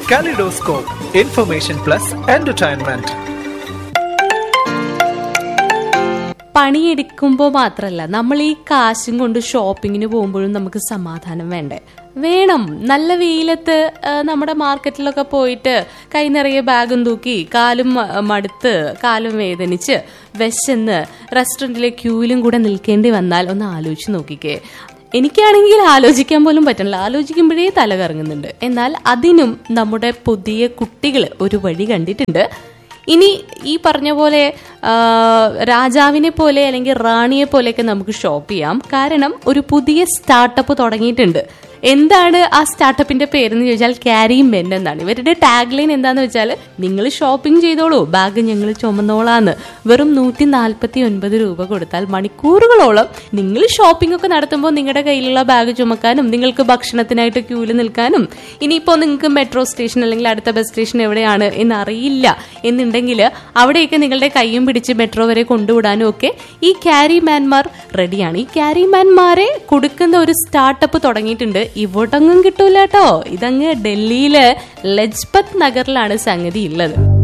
Kaleidoscope, information plus entertainment. പണിയെടുക്കുമ്പോൾ മാത്രമല്ല നമ്മൾ ഈ കാശും കൊണ്ട് ഷോപ്പിങ്ങിന് പോകുമ്പോഴും നമുക്ക് സമാധാനം വേണ്ടേ വേണം നല്ല വെയിലത്ത് ആ, നമ്മുടെ മാർക്കറ്റിലൊക്കെ പോയിട്ട് കൈ നിറയെ ബാഗും തൂക്കി കാലും മ- മടുത്ത് കാലും വേദനിച്ച് വിശന്ന് റെസ്റ്റോറൻറ്റിലെ ക്യൂവിലും കൂടെ നിൽക്കേണ്ടി വന്നാൽ ഒന്ന് ആലോചിച്ച് നോക്കിക്കേ എനിക്കാണെങ്കിൽ ആലോചിക്കാൻ പോലും പറ്റണില്ല ആലോചിക്കുമ്പോഴേ തല കറങ്ങുന്നുണ്ട് എന്നാൽ അതിനും നമ്മുടെ പുതിയ കുട്ടികൾ ഒരു വഴി കണ്ടിട്ടുണ്ട് ഇനി ഈ പറഞ്ഞ പോലെ ആ, രാജാവിനെ പോലെ അല്ലെങ്കിൽ റാണിയെ പോലെയൊക്കെ നമുക്ക് ഷോപ്പ് ചെയ്യാം കാരണം ഒരു പുതിയ സ്റ്റാർട്ടപ്പ് തുടങ്ങിയിട്ടുണ്ട് എന്താണ് ആ സ്റ്റാർട്ടപ്പിന്റെ പേരെന്ന് ചോദിച്ചാൽ ക്യാരി മെൻ എന്നാണ് ഇവരുടെ ടാഗ് ലൈൻ എന്താന്ന് വെച്ചാൽ നിങ്ങൾ ഷോപ്പിംഗ് ചെയ്തോളൂ ബാഗ് ഞങ്ങൾ ചുമന്നോളാന്ന് വെറും നൂറ്റി നാൽപ്പത്തി ഒൻപത് രൂപ കൊടുത്താൽ മണിക്കൂറുകളോളം നിങ്ങൾ ഷോപ്പിംഗ് ഒക്കെ നടത്തുമ്പോൾ നിങ്ങളുടെ കയ്യിലുള്ള ബാഗ് ചുമക്കാനും നിങ്ങൾക്ക് ഭക്ഷണത്തിനായിട്ട് ക്യൂവിൽ നിൽക്കാനും ഇനിയിപ്പോൾ നിങ്ങൾക്ക് മെട്രോ സ്റ്റേഷൻ അല്ലെങ്കിൽ അടുത്ത ബസ് സ്റ്റേഷൻ എവിടെയാണ് എന്ന് അറിയില്ല എന്നുണ്ടെങ്കിൽ അവിടെയൊക്കെ നിങ്ങളുടെ കൈയും പിടിച്ച് മെട്രോ വരെ കൊണ്ടുവിടാനും ഒക്കെ ഈ ക്യാരി മാൻമാർ റെഡിയാണ് ഈ ക്യാരി മാൻമാരെ കൊടുക്കുന്ന ഒരു സ്റ്റാർട്ടപ്പ് തുടങ്ങിയിട്ടുണ്ട് ഇവിടങ്ങും കിട്ടൂല കേട്ടോ ഇതങ്ങ് ഡൽഹിയില് ലജ്പത് നഗറിലാണ് സംഗതി ഉള്ളത്